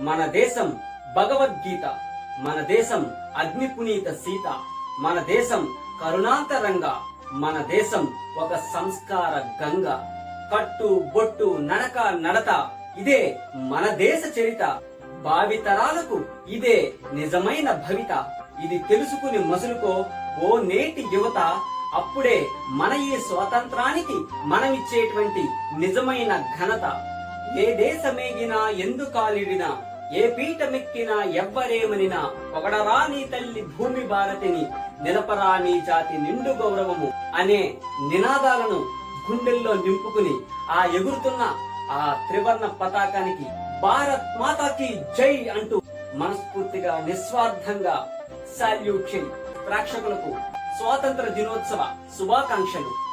మన దేశం భగవద్గీత మన దేశం అగ్ని పునీత సీత మన దేశం కరుణాంతరంగా మన దేశం ఒక సంస్కార గంగ కట్టు బొట్టు నడక నడత ఇదే మన దేశ చరిత భావితరాలకు ఇదే నిజమైన భవిత ఇది తెలుసుకుని మసులుకో ఓ నేటి యువత అప్పుడే మన ఈ స్వాతంత్రానికి మనమిచ్చేటువంటి నిజమైన ఘనత ఏ దేశమేగినా ఎందుకాలిడినా ఏ పీఠమెక్కినా ఎవ్వరేమనినా పొగడరా నీ తల్లి భూమి భారతిని నిలపరా నీ జాతి నిండు గౌరవము అనే నినాదాలను గుండెల్లో నింపుకుని ఆ ఎగురుతున్న ఆ త్రివర్ణ పతాకానికి భారత్ మాతాకి జై అంటూ మనస్ఫూర్తిగా నిస్వార్థంగా సాల్యూట్ చేయి ప్రేక్షకులకు స్వాతంత్ర దినోత్సవ శుభాకాంక్షలు